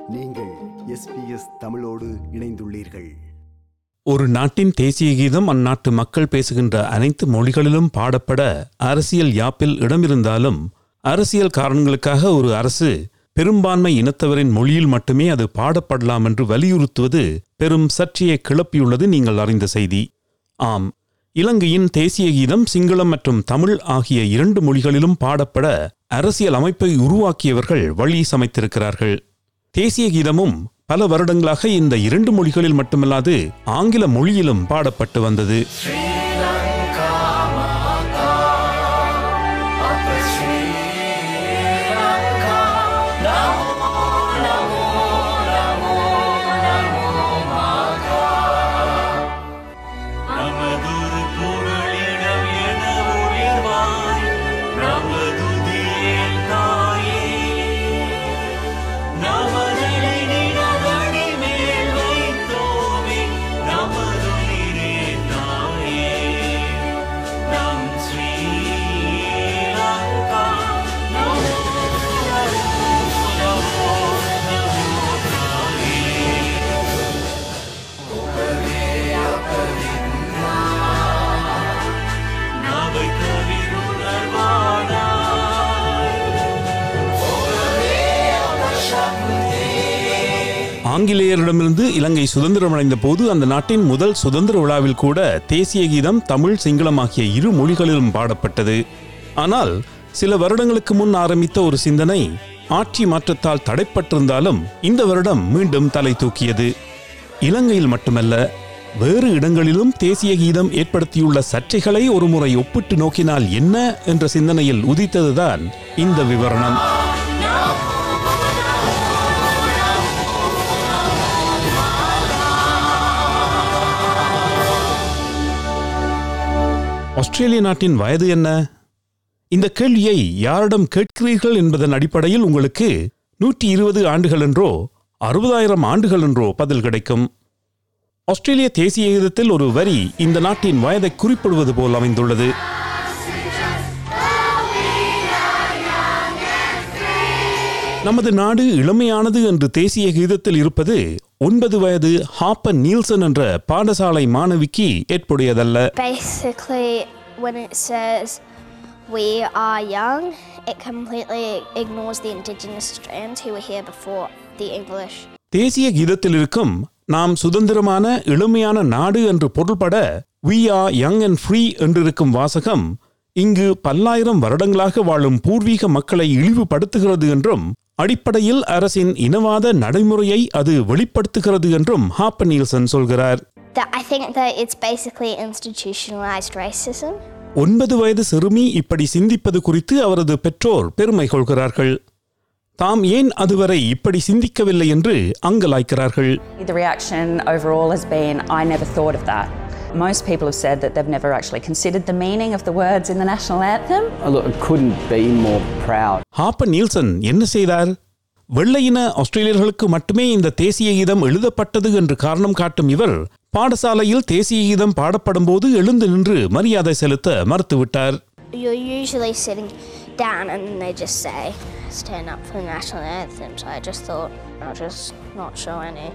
நீங்கள் எஸ்பிஎஸ் தமிழோடு இணைந்துள்ளீர்கள் ஒரு நாட்டின் தேசிய கீதம் அந்நாட்டு மக்கள் பேசுகின்ற அனைத்து மொழிகளிலும் பாடப்பட அரசியல் யாப்பில் இடமிருந்தாலும் அரசியல் காரணங்களுக்காக ஒரு அரசு பெரும்பான்மை இனத்தவரின் மொழியில் மட்டுமே அது பாடப்படலாம் என்று வலியுறுத்துவது பெரும் சர்ச்சையை கிளப்பியுள்ளது நீங்கள் அறிந்த செய்தி ஆம் இலங்கையின் தேசிய கீதம் சிங்களம் மற்றும் தமிழ் ஆகிய இரண்டு மொழிகளிலும் பாடப்பட அரசியல் அமைப்பை உருவாக்கியவர்கள் வழி சமைத்திருக்கிறார்கள் தேசிய கீதமும் பல வருடங்களாக இந்த இரண்டு மொழிகளில் மட்டுமல்லாது ஆங்கில மொழியிலும் பாடப்பட்டு வந்தது நமதொரு புகழிடம் என உயர்வாய் நமதுதியேல் தாயே நமதலை நிலவடி மேல் வைத்தோமே நமதுயிரே தாயே நம் ஸ்ரீலங்கா நமோ நமோ நமோ தாயே நாவை கவிருணர்வானாய் ஆங்கிலேயரிடமிருந்து இலங்கை சுதந்திரமடைந்த போது அந்த நாட்டின் முதல் சுதந்திர விழாவில் கூட தேசிய கீதம் தமிழ் சிங்களம் ஆகிய இரு மொழிகளிலும் பாடப்பட்டது ஆனால் சில வருடங்களுக்கு முன் ஆரம்பித்த ஒரு சிந்தனை ஆட்சி மாற்றத்தால் தடைப்பட்டிருந்தாலும் இந்த வருடம் மீண்டும் தலை தூக்கியது இலங்கையில் மட்டுமல்ல வேறு இடங்களிலும் தேசிய கீதம் ஏற்படுத்தியுள்ள சர்ச்சைகளை ஒருமுறை ஒப்பிட்டு நோக்கினால் என்ன என்ற சிந்தனையில் உதித்ததுதான் இந்த விவரணம் ஆஸ்திரேலிய நாட்டின் வயது என்ன இந்த கேள்வியை யாரிடம் கேட்கிறீர்கள் என்பதன் அடிப்படையில் உங்களுக்கு நூற்றி இருபது ஆண்டுகள் என்றோ அறுபதாயிரம் ஆண்டுகள் என்றோ பதில் கிடைக்கும் ஆஸ்திரேலிய தேசிய கீதத்தில் ஒரு வரி இந்த நாட்டின் வயதை குறிப்பிடுவது போல் அமைந்துள்ளது நமது நாடு இளமையானது என்று தேசிய கீதத்தில் இருப்பது ஒன்பது வயது ஹாப்பன் நீல்சன் என்ற பாடசாலை மாணவிக்கு ஏற்புடையதல்ல Basically, when it says we are young, it completely ignores the Indigenous Australians who were here before the English. தேசிய கீதத்தில் இருக்கும் நாம் சுதந்திரமான இளமையான நாடு என்று பொருள்பட we are young and free என்றிருக்கும் வாசகம் இங்கு பல்லாயிரம் வருடங்களாக வாழும் பூர்வீக மக்களை இழிவுபடுத்துகிறது என்றும் அடிப்படையில் அரசின் இனவாத நடைமுறையை அது வெளிப்படுத்துகிறது என்றும் ஹாப்பன் நீல்சன் சொல்கிறார் That I think that it's basically institutionalized racism. ஒன்பது வயது சிறுமி இப்படி சிந்திப்பது குறித்து அவரது பெற்றோர் பெருமை கொள்கிறார்கள் தாம் ஏன் அதுவரை இப்படி சிந்திக்கவில்லை என்று அங்கலாய்க்கிறார்கள் The reaction overall has been, I never thought of that. Most people have said that they've never actually considered the meaning of the words in the national anthem. I look, I couldn't be more proud. Hoppen Nielsen என்ன செய்தார் வெள்ளையின ஆஸ்திரேலியர்களுக்கு மட்டுமே இந்த தேசிய கீதம் எழுதப்பட்டது என்று காரணம் காட்டும் இவர் பாடசாலையில் தேசிய கீதம் பாடப்படும் போது எழுந்து நின்று மரியாதை செலுத்த மறுத்துவிட்டார் You're usually sitting down and then they just say, stand up for the national anthem. So I just thought I'll just not show any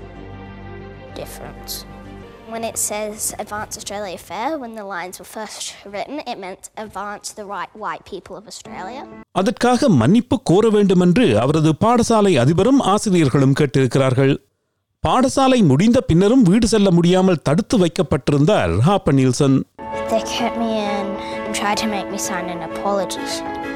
difference. When it says Advance Australia Fair, when the lines were first written, it meant advance the right white people of Australia. அதற்காக மன்னிப்பு கோர வேண்டுமென்று அவரது பாடசாலை அதிபரும் ஆசிரியர்களும் கேட்டிருக்கிறார்கள் பாடசாலை முடிந்த பின்னரும் வீடு செல்ல முடியாமல் தடுத்து வைக்கப்பட்டிருந்தார் Hoppen Nielsen They kept me in and tried to make me sign an apology.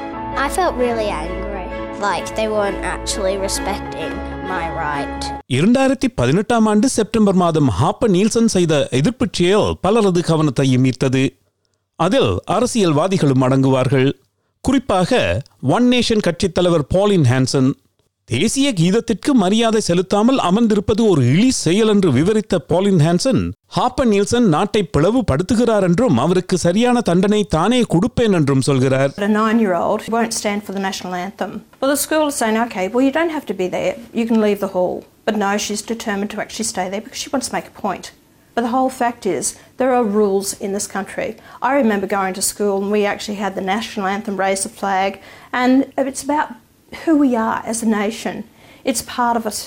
I felt really angry, like they weren't actually respecting my right. இரண்டாயிரத்தி பதினெட்டாம் ஆண்டு செப்டம்பர் மாதம் ஹாப்பன் நீல்சன் செய்த எதிர்ப்புச் செயல் பலரது கவனத்தையும் ஈர்த்தது அதில் அரசியல்வாதிகளும் அடங்குவார்கள் குறிப்பாக ஒன் நேஷன் கட்சித் தலைவர் பாலின் ஹான்சன் தேசிய கீதத்திற்கு மரியாதை செலுத்தாமல் அமர்ந்திருப்பது ஒரு இழி செயல் என்று விவரித்த பாலின் ஹான்சன் ஹாப்பன் நீல்சன் நாட்டை பிளவுபடுத்துகிறார் என்றும் அவருக்கு சரியான தண்டனை தானே கொடுப்பேன் என்றும் சொல்கிறார் But a nine year old won't stand for the national anthem. Well, the school is saying, okay, well, you don't have to be there, you can leave the hall. But no, she's determined to actually stay there because she wants to make a point. But the whole fact is, there are rules in this country. I remember going to school and we actually had the national anthem, raise the flag, and it's about who we are as a nation. It's part of us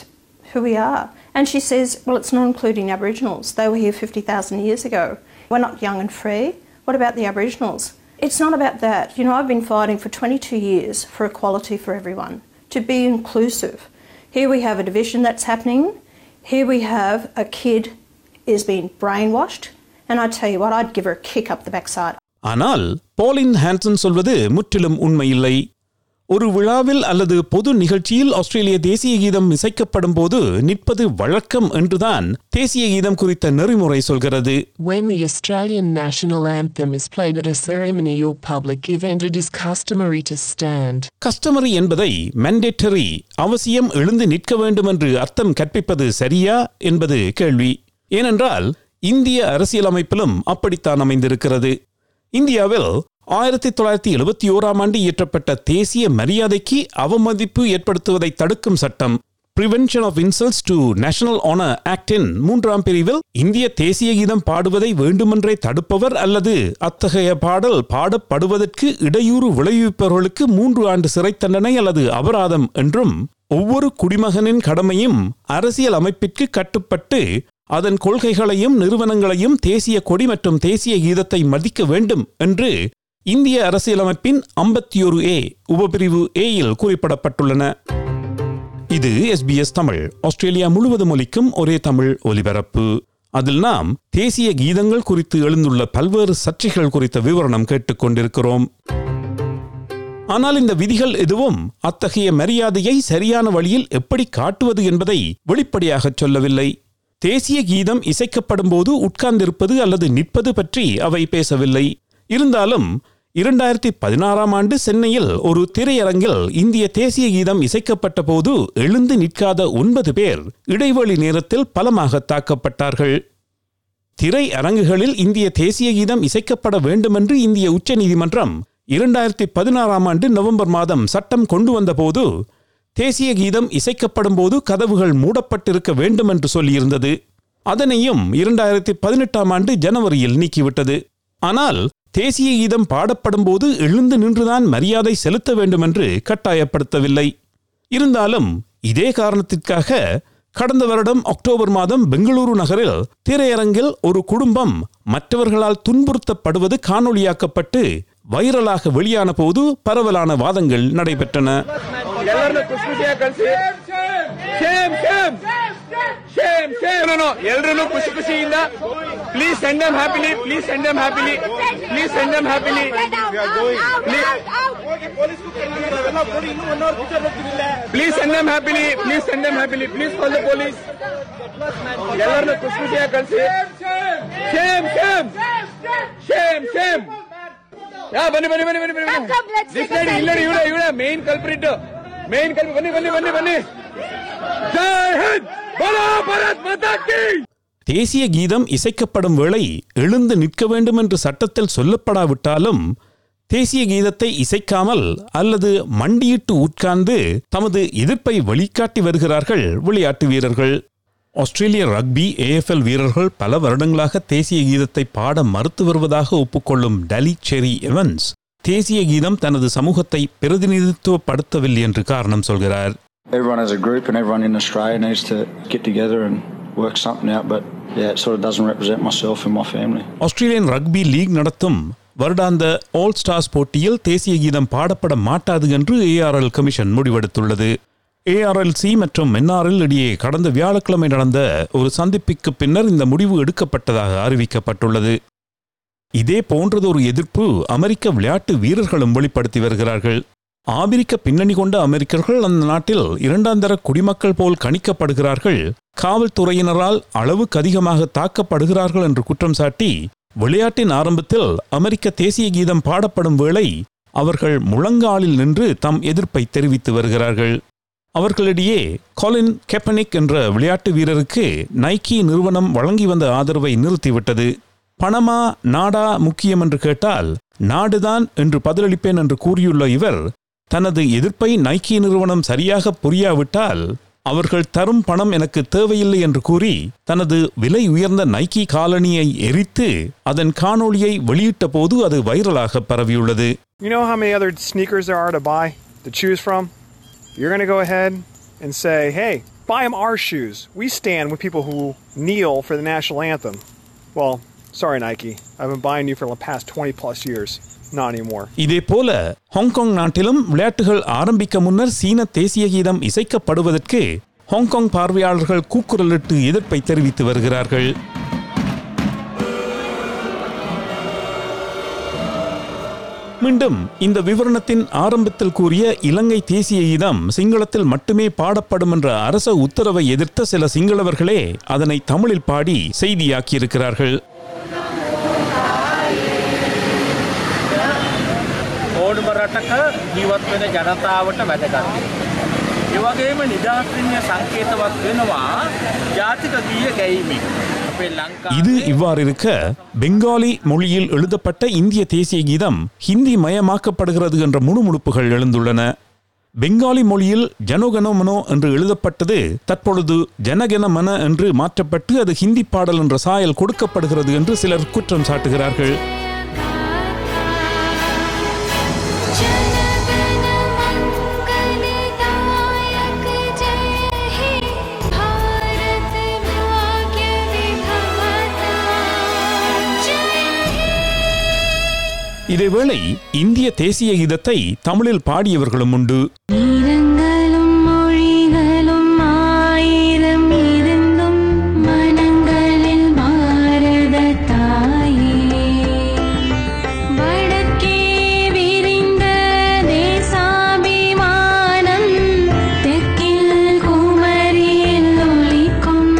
who we are. And she says, well, it's not including Aboriginals. They were here 50,000 years ago. We're not young and free. What about the Aboriginals? It's not about that. You know, I've been fighting for 22 years for equality for everyone, to be inclusive. Here we have a division that's happening. Here we have a kid is being brainwashed. And I tell you what, I'd give her a kick up the backside. ஆனால் பாலின் Hanson சொல்வது முற்றிலும் உண்மையில்லை ஒரு விழாவில் அல்லது பொது நிகழ்ச்சியில் ஆஸ்திரேலிய தேசிய கீதம் இசைக்கப்படும் போது நிற்பது வழக்கம் என்றுதான் தேசிய கீதம் குறித்த நெறிமுறை சொல்கிறது When the Australian national anthem is played at a ceremony or public event, it is customary to stand. Customary என்பதை mandatory அவசியம் எழுந்து நிற்க வேண்டும் என்று அர்த்தம் கற்பிப்பது சரியா என்பது கேள்வி ஏனென்றால் இந்திய அரசியலமைப்பிலும் அப்படித்தான் அமைந்திருக்கிறது இந்தியாவில் ஆயிரத்தி தொள்ளாயிரத்தி எழுபத்தி ஓராம் ஆண்டு இயற்றப்பட்ட தேசிய மரியாதைக்கு அவமதிப்பு ஏற்படுத்துவதை தடுக்கும் சட்டம் prevention of insults to national honour ஆக்டின் மூன்றாம் பிரிவில் இந்திய தேசிய கீதம் பாடுவதை வேண்டுமென்றே தடுப்பவர் அல்லது அத்தகைய பாடல் பாடப்படுவதற்கு இடையூறு விளைவிப்பவர்களுக்கு மூன்று ஆண்டு சிறை தண்டனை அல்லது அபராதம் என்றும் ஒவ்வொரு குடிமகனின் கடமையும் அரசியல் அமைப்பிற்கு கட்டுப்பட்டு அதன் கொள்கைகளையும் நிறுவனங்களையும் தேசிய கொடி மற்றும் தேசிய கீதத்தை மதிக்க வேண்டும் என்று இந்திய அரசியலமைப்பின் ஐம்பத்தி ஒரு ஏ உபபிரிவு ஏயில் குறிப்பிடப்பட்டுள்ளன இது எஸ்பிஎஸ் தமிழ் ஆஸ்திரேலியா முழுவதும் ஒலிக்கும் ஒரே தமிழ் ஒலிபரப்பு அதில் நாம் தேசிய கீதங்கள் குறித்து எழுந்துள்ள பல்வேறு சர்ச்சைகள் குறித்த விவரணம் கேட்டுக்கொண்டிருக்கிறோம் ஆனால் இந்த விதிகள் எதுவும் அத்தகைய மரியாதையை சரியான வழியில் எப்படி காட்டுவது என்பதை வெளிப்படையாகச் சொல்லவில்லை தேசிய கீதம் இசைக்கப்படும் போது உட்கார்ந்திருப்பது அல்லது நிற்பது பற்றி அவை பேசவில்லை இருந்தாலும் இரண்டாயிரத்தி பதினாறாம் ஆண்டு சென்னையில் ஒரு திரையரங்கில் இந்திய தேசிய கீதம் இசைக்கப்பட்ட போது எழுந்து நிற்காத ஒன்பது பேர் இடைவெளி நேரத்தில் பலமாக தாக்கப்பட்டார்கள் திரை அரங்குகளில் இந்திய தேசிய கீதம் இசைக்கப்பட வேண்டுமென்று இந்திய உச்சநீதிமன்றம் இரண்டாயிரத்தி பதினாறாம் ஆண்டு நவம்பர் மாதம் சட்டம் கொண்டு வந்தபோது தேசிய கீதம் இசைக்கப்படும் போது கதவுகள் மூடப்பட்டிருக்க வேண்டும் என்று சொல்லியிருந்தது அதனையும் இரண்டாயிரத்தி பதினெட்டாம் ஆண்டு ஜனவரியில் நீக்கிவிட்டது ஆனால் தேசிய கீதம் பாடப்படும் போது எழுந்து நின்றுதான் மரியாதை செலுத்த வேண்டும் என்று கட்டாயப்படுத்தவில்லை இருந்தாலும் இதே காரணத்திற்காக கடந்த வருடம் அக்டோபர் மாதம் பெங்களூரு நகரில் திரையரங்கில் ஒரு குடும்பம் மற்றவர்களால் துன்புறுத்தப்படுவது காணொளியாக்கப்பட்டு வைரலாக வெளியான போது பரவலான வாதங்கள் நடைபெற்றன ಎಲ್ಲರನ್ನು ಖುಷಿ ಖುಷಿಯಾಗಿ ಕಳಿಸಿ shame shame shame shame no ಎಲ್ಲರನ್ನು ಖುಷಿ ಖುಷಿಯಿಂದ please send them happily please send them happily please send them happily please send them happily please send them happily please call the police ಎಲ್ಲರನ್ನು ಖುಷಿ ಖುಷಿಯಾಗಿ ಕಳಿಸಿ ಶೇಮ್ ಶೇಮ್ ಶೇಮ್ ಶೇಮ್ ಯಾ ಬನ್ನಿ ಬನ್ನಿ ಬನ್ನಿ ಬನ್ನಿ ಬನ್ನಿ ದಿಸ್ ಲೇಡಿ ಇಲ್ಲಡಿ ಇವಳೆ ಇವಳೆ ಮೇನ್ ಕಲ್ಪ್ರಿಟ್ ಮೇನ್ ಕಲ್ಪ್ರಿಟ್ ಬನ್ನಿ ಬನ್ನಿ ಬನ್ನಿ ಬನ್ನಿ ಜೈ ಹಿಂದ್ बोलो भारत माता की தேசிய கீதம் இசைக்கப்படும் வேளை எழுந்து நிற்க வேண்டும் என்று சட்டத்தில் சொல்லப்படாவிட்டாலும் தேசிய கீதத்தை இசைக்காமல் அல்லது மண்டியிட்டு உட்கார்ந்து தமது எதிர்ப்பை வெளிக்காட்டி வருகிறார்கள் விளையாட்டு வீரர்கள் ஆஸ்திரேலிய ரக்பி ஏஎஃப்எல் வீரர்கள் பல வருடங்களாக தேசிய கீதத்தை பாட மறுத்து வருவதாக ஒப்புக்கொள்ளும் டலி செரி எவன்ஸ் தேசிய கீதம் தனது சமூகத்தை பிரதிநிதித்துவப்படுத்தவில்லை என்று காரணம் சொல்கிறார் Everyone as a group and everyone in Australia needs to get together and work something out, but yeah, it sort of doesn't represent myself and my family. Australian rugby league நடத்தும் வருடாந்த all stars போட்டியில் தேசிய கீதம் பாடப்பட மாட்டாது என்று ARL commission முடிவெடுத்துள்ளது ஏஆர்எல்சி மற்றும் NRL இடையே கடந்த வியாழக்கிழமை நடந்த ஒரு சந்திப்புக்கு பின்னர் இந்த முடிவு எடுக்கப்பட்டதாக அறிவிக்கப்பட்டுள்ளது இதே போன்றதொரு எதிர்ப்பு அமெரிக்க விளையாட்டு வீரர்களும் வெளிப்படுத்தி வருகிறார்கள் ஆபிரிக்க பின்னணி கொண்ட அமெரிக்கர்கள் அந்த நாட்டில் இரண்டாம் தர குடிமக்கள் போல் கணிக்கப்படுகிறார்கள் காவல்துறையினரால் அளவுக்கு அதிகமாக தாக்கப்படுகிறார்கள் என்று குற்றம் சாட்டி விளையாட்டின் ஆரம்பத்தில் அமெரிக்க தேசிய கீதம் பாடப்படும் வேளை அவர்கள் முழங்காலில் நின்று தம் எதிர்ப்பை தெரிவித்து வருகிறார்கள் அவர்களிடையே கொலின் கெப்பனிக் என்ற விளையாட்டு வீரருக்கு நைக்கி நிறுவனம் வழங்கி வந்த ஆதரவை நிறுத்திவிட்டது பணமா நாடா முக்கியம் என்று கேட்டால் நாடுதான் என்று பதிலளிப்பேன் என்று கூறியுள்ள இவர் தனது எதிர்ப்பை நைக்கி நிறுவனம் சரியாக புரியாவிட்டால் அவர்கள் தரும் பணம் எனக்கு தேவையில்லை என்று கூறி தனது விலை உயர்ந்த நைக்கி காலணியை எரித்து அதன் காணொளியை வெளியிட்ட போது அது வைரலாக பரவியுள்ளது You know how many other sneakers there are to buy, to choose from? You're going to go ahead and say, hey, buy them our shoes. We stand with people who kneel for the national anthem. Well, sorry, Nike. I've been buying you for the past 20 plus years. Not anymore. இதேபோல Hong Kong நாட்டிலும் விளையாட்டுகள் ஆரம்பிக்க முன்னர் சீன தேசிய கீதம் இசைக்கப்படுவதற்கு Hong Kong பார்வையாளர்கள் கூக்குரலிட்டு எதிர்ப்பை தெரிவித்து வருகிறார்கள் மீண்டும் இந்த விவரணத்தின் ஆரம்பத்தில் கூறிய இலங்கை தேசிய கீதம் சிங்களத்தில் மட்டுமே பாடப்படும் என்ற அரச உத்தரவை எதிர்த்த சில சிங்களவர்களே அதனை தமிழில் பாடி செய்தியாக்கியிருக்கிறார்கள் ඕනම රටක ජීවත් වෙන ජනතාවට වැදගත්. ඒ වගේම නිදහස්ත්‍රින්ය සංකේතවත් වෙනවා ජාතික ගීය ගැයීමෙන්. අපේ ලංකා இது இவ்வாறு இருக்க பெங்காலி மொழியில் எழுதப்பட்ட இந்திய தேசிய கீதம் ஹிந்தி மயமாக்கப்படுகிறது என்ற முணுமுணுப்புகள் எழுந்துள்ளன பெங்காலி மொழியில் ஜனகணமனோ என்று எழுதப்பட்டது தற்பொழுது ஜனகணமன என்று மாற்றப்பட்டு அது ஹிந்தி பாடல் என்ற சாயல் கொடுக்கப்படுகிறது என்று சிலர் குற்றம் சாட்டுகிறார்கள் இதேவேளை இந்திய தேசிய கீதத்தை தமிழில் பாடியவர்களும் உண்டு நீரங்களும் மொழிகளும் ஆயிரம் இருந்தும் மனங்களில் பாரத தாயே வடக்கே விரிந்த தேசாபிமானம் தெற்கில் குமரியில் ஒலிக்கும்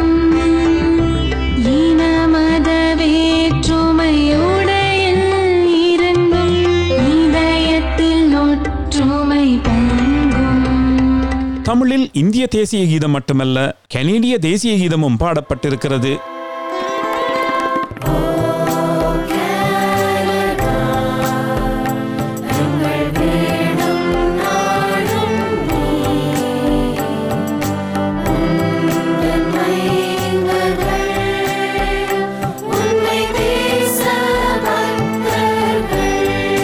இனமத வேற்றுமையுடையில் இருந்தும் இதயத்தில் ஒற்றுமை பொங்கும் தமிழில் இந்திய தேசிய கீதம் மட்டுமல்ல கனேடிய தேசிய கீதமும் பாடப்பட்டிருக்கிறது உன்னை தேச பக்தர்கள்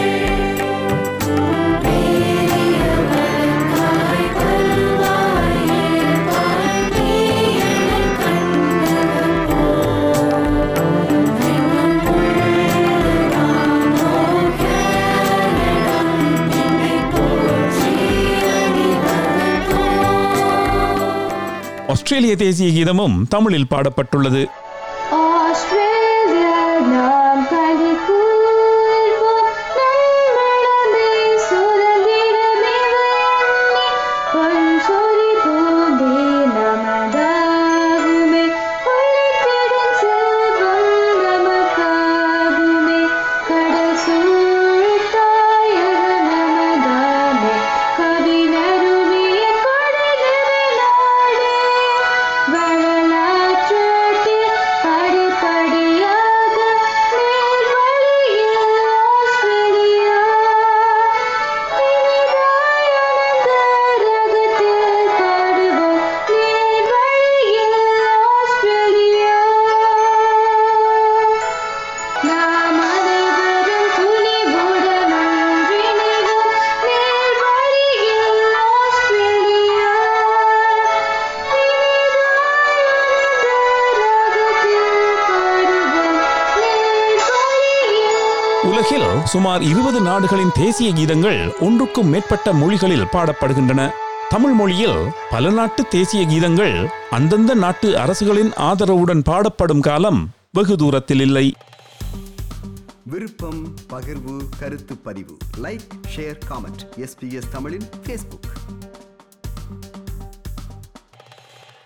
பெரியவர்காய் கல்வாயில் பாண்டியன் கண்டவர் ஆஸ்திரேலிய தேசிய கீதமும் தமிழில் பாடப்பட்டுள்ளது ஆஸ்திரேலியா நாம் கலிகூர்வோம் நம்மளமே சுதந்திரமே வண்ணி பொன்சொலி பூந்தே நமதாகுமே ஒளித்திடும் செல்வம் நமக்காகுமே கடல் சூழ் தாயகம் நமதாமே கவினருவிய கொடலில் நாடே வரலாற்றாட்டில் படிப்படியாக நேர்வழியில் ஆஸ்திரேலியா இனிதாயனந்த ரகத்தில் பாடுவோம் நேர்வழியில் ஆஸ்திரேலியா நாம் அனைவரும் துணிவுடன் ஒன்றிணைவோம் நேர்வழியில் ஆஸ்திரேலியா உலகில் சுமார் இருபது நாடுகளின் தேசிய கீதங்கள் ஒன்றுக்கும் மேற்பட்ட மொழிகளில் பாடப்படுகின்றன தமிழ் மொழியில் பல நாட்டு தேசிய கீதங்கள் அந்தந்த நாட்டு அரசுகளின் ஆதரவுடன் பாடப்படும் காலம் வெகு தூரத்தில் இல்லை விருப்பம் பகிர்வு கருத்து பதிவு லைக் ஷேர் காமெண்ட் எஸ்பிஎஸ் தமிழின் ஃபேஸ்புக்